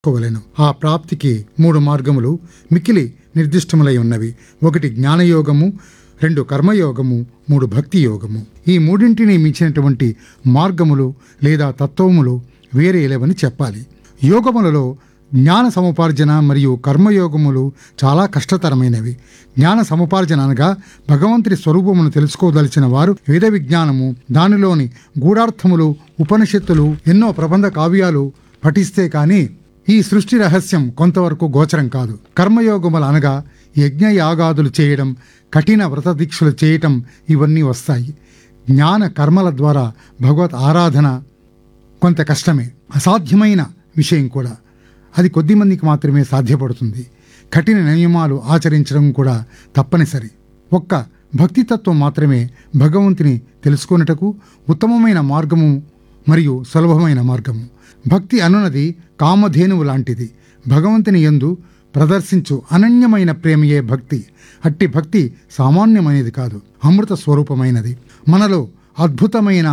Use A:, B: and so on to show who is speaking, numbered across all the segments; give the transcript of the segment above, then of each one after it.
A: కోవలెను ఆ ప్రాప్తికి మూడు మార్గములు మిక్కిలి నిర్దిష్టములై ఉన్నవి ఒకటి జ్ఞానయోగము రెండు కర్మయోగము మూడు భక్తి యోగము ఈ మూడింటిని మించినటువంటి మార్గములు లేదా తత్వములు వేరే లేవని చెప్పాలి యోగములలో జ్ఞాన సముపార్జన మరియు కర్మయోగములు చాలా కష్టతరమైనవి జ్ఞాన సముపార్జన అనగా భగవంతుని స్వరూపమును తెలుసుకోదలిచిన వారు వేద విజ్ఞానము దానిలోని గూఢార్థములు ఉపనిషత్తులు ఎన్నో ప్రబంధ కావ్యాలు పఠిస్తే కానీ ఈ సృష్టి రహస్యం కొంతవరకు గోచరం కాదు కర్మయోగములు అనగా యజ్ఞ యాగాదులు చేయడం కఠిన వ్రత దీక్షలు చేయటం ఇవన్నీ వస్తాయి జ్ఞాన కర్మల ద్వారా భగవత్ ఆరాధన కొంత కష్టమే అసాధ్యమైన విషయం కూడా అది కొద్ది మందికి మాత్రమే సాధ్యపడుతుంది కఠిన నియమాలు ఆచరించడం కూడా తప్పనిసరి ఒక్క భక్తితత్వం మాత్రమే భగవంతుని తెలుసుకొనుటకు ఉత్తమమైన మార్గము మరియు సులభమైన మార్గము భక్తి అనున్నది కామధేనువు లాంటిది భగవంతుని యందు ప్రదర్శించు అనన్యమైన ప్రేమయే భక్తి అట్టి భక్తి సామాన్యమైనది కాదు అమృత స్వరూపమైనది మనలో అద్భుతమైన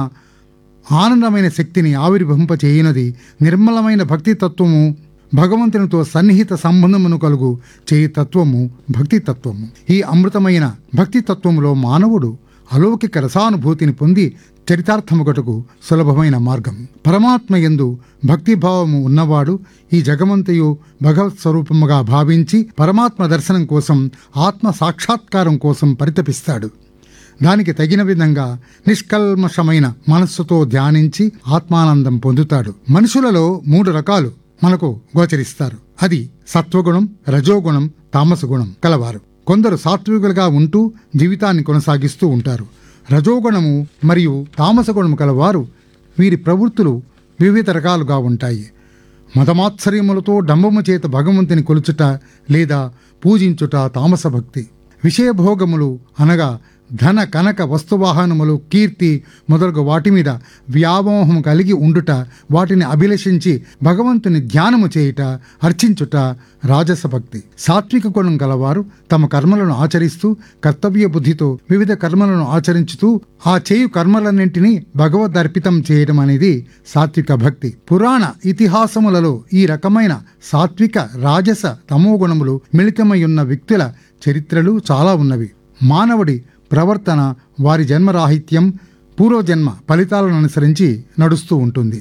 A: ఆనందమైన శక్తిని ఆవిర్భవింపచేయునది నిర్మలమైన భక్తి తత్వము భగవంతునితో సన్నిహిత సంబంధమును కలుగు చేయి తత్వము భక్తి తత్వము ఈ అమృతమైన భక్తి తత్వములో మానవుడు అలౌకిక రసానుభూతిని పొంది చరితార్థముగటకు సులభమైన మార్గం పరమాత్మ యందు భక్తిభావము ఉన్నవాడు ఈ జగమంతయు భగవత్ స్వరూపముగా భావించి పరమాత్మ దర్శనం కోసం ఆత్మ సాక్షాత్కారం కోసం పరితపిస్తాడు దానికి తగిన విధంగా నిష్కల్మషమైన మనస్సుతో ధ్యానించి ఆత్మానందం పొందుతాడు మనుషులలో మూడు రకాలు మనకు గోచరిస్తారు అది సత్వగుణం రజోగుణం తామసగుణం కలవారు కొందరు సాత్వికులుగా ఉంటూ జీవితాన్ని కొనసాగిస్తూ ఉంటారు రజోగుణము మరియు తామసగుణము కలవారు వీరి ప్రవృత్తులు వివిధ రకాలుగా ఉంటాయి మతమాత్సర్యములతో డంబము చేత భగవంతుని కొలుచుట లేదా పూజించుట తామస భక్తి విషయభోగములు అనగా ధన కనక వస్తువాహనములు కీర్తి మొదలగు వాటి మీద వ్యామోహం కలిగి ఉండుట వాటిని అభిలషించి భగవంతుని ధ్యానము చేయుట అర్చించుట రాజస భక్తి సాత్విక గుణం గలవారు తమ కర్మలను ఆచరిస్తూ కర్తవ్య బుద్ధితో వివిధ కర్మలను ఆచరించుతూ ఆ చేయు కర్మలన్నింటినీ భగవదర్పితం చేయడం అనేది సాత్విక భక్తి పురాణ ఇతిహాసములలో ఈ రకమైన సాత్విక రాజస తమో గుణములు మిళితమై ఉన్న వ్యక్తుల చరిత్రలు చాలా ఉన్నవి మానవుడి ప్రవర్తన వారి జన్మరాహిత్యం పూర్వజన్మ ఫలితాలను అనుసరించి నడుస్తూ ఉంటుంది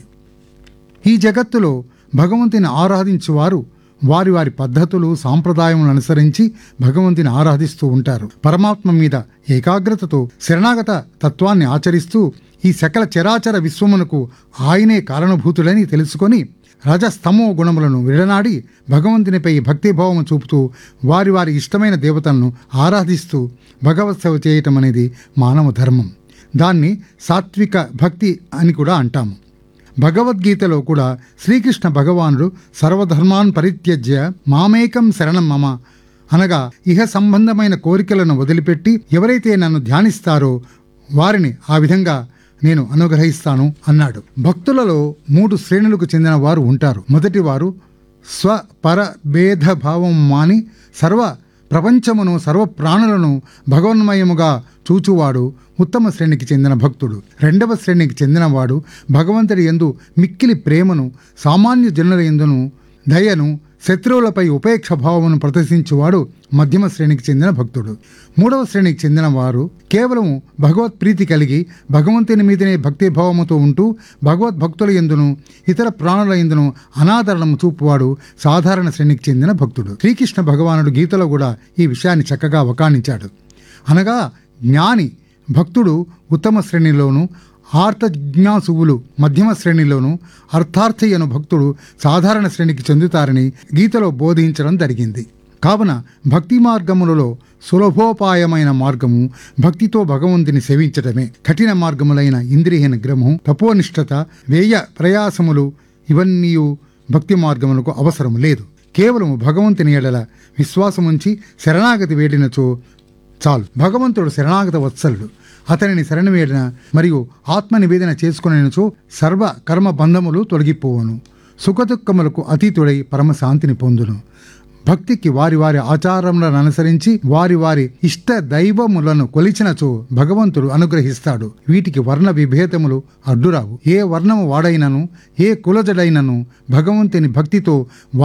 A: ఈ జగత్తులో భగవంతుని ఆరాధించువారు వారి వారి పద్ధతులు సాంప్రదాయములను అనుసరించి భగవంతుని ఆరాధిస్తూ ఉంటారు పరమాత్మ మీద ఏకాగ్రతతో శరణాగత తత్వాన్ని ఆచరిస్తూ ఈ సకల చరాచర విశ్వమునకు ఆయనే కారణభూతుడని తెలుసుకొని రజస్తమో గుణములను విడనాడి భగవంతునిపై భక్తిభావము చూపుతూ వారి వారి ఇష్టమైన దేవతలను ఆరాధిస్తూ భగవత్ సేవ చేయటం అనేది మానవ ధర్మం దాన్ని సాత్విక భక్తి అని కూడా అంటాము భగవద్గీతలో కూడా శ్రీకృష్ణ భగవానుడు సర్వధర్మాన్ పరిత్యజ్య మామేకం శరణం మమ అనగా ఇహ సంబంధమైన కోరికలను వదిలిపెట్టి ఎవరైతే నన్ను ధ్యానిస్తారో వారిని ఆ విధంగా నేను అనుగ్రహిస్తాను అన్నాడు భక్తులలో మూడు శ్రేణులకు చెందిన వారు ఉంటారు మొదటి వారు స్వ పర భేద భావం మాని సర్వ ప్రపంచమును సర్వ ప్రాణులను భగవన్మయముగా చూచువాడు ఉత్తమ శ్రేణికి చెందిన భక్తుడు రెండవ శ్రేణికి చెందినవాడు భగవంతుడి ఎందు మిక్కిలి ప్రేమను సామాన్య జనుల ఎందును దయను శత్రువులపై ఉపేక్ష భావమును ప్రదర్శించువాడు మధ్యమ శ్రేణికి చెందిన భక్తుడు మూడవ శ్రేణికి చెందిన వారు కేవలం భగవత్ ప్రీతి కలిగి భగవంతుని మీదనే భక్తి భావముతో ఉంటూ భగవద్భక్తుల ఎందును ఇతర ప్రాణుల ఎందును అనాదరణము చూపువాడు సాధారణ శ్రేణికి చెందిన భక్తుడు శ్రీకృష్ణ భగవానుడు గీతలో కూడా ఈ విషయాన్ని చక్కగా వకాణించాడు అనగా జ్ఞాని భక్తుడు ఉత్తమ శ్రేణిలోను ఆర్త జిజ్ఞాసువులు మధ్యమ శ్రేణిలోను అర్థార్థయ్యను భక్తుడు సాధారణ శ్రేణికి చెందుతారని గీతలో బోధించడం జరిగింది కావున భక్తి మార్గములలో సులభోపాయమైన మార్గము భక్తితో భగవంతుని సేవించటమే కఠిన మార్గములైన ఇంద్రియ నిగ్రహము తపోనిష్టత వ్యయ ప్రయాసములు ఇవన్నీ భక్తి మార్గములకు అవసరం లేదు కేవలం భగవంతుని ఎడల విశ్వాసముంచి శరణాగతి వేడినచో చాలు భగవంతుడు శరణాగత వత్సలుడు అతనిని శరణవేడిన మరియు ఆత్మ నివేదన చేసుకునేనచో సర్వ కర్మ బంధములు తొలగిపోవును సుఖదుఖములకు అతీతుడై పరమశాంతిని పొందును భక్తికి వారి వారి ఆచారములను అనుసరించి వారి వారి ఇష్ట దైవములను కొలిచినచో భగవంతుడు అనుగ్రహిస్తాడు వీటికి వర్ణ విభేదములు అడ్డురావు ఏ వర్ణము వాడైనను ఏ కులజడైనను భగవంతుని భక్తితో